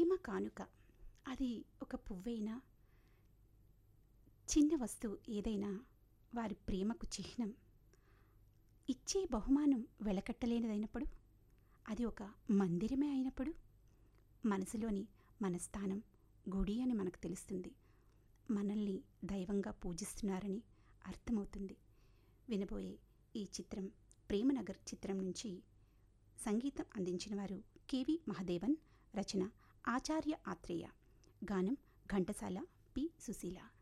ప్రేమ కానుక అది ఒక పువ్వైనా చిన్న వస్తువు ఏదైనా వారి ప్రేమకు చిహ్నం ఇచ్చే బహుమానం వెలకట్టలేనిదైనప్పుడు అది ఒక మందిరమే అయినప్పుడు మనసులోని మన స్థానం గుడి అని మనకు తెలుస్తుంది మనల్ని దైవంగా పూజిస్తున్నారని అర్థమవుతుంది వినబోయే ఈ చిత్రం ప్రేమనగర్ చిత్రం నుంచి సంగీతం అందించిన వారు కేవి మహదేవన్ రచన ఆచార్య ఆత్రేయ గానం ఘంటసాల పి సుశీల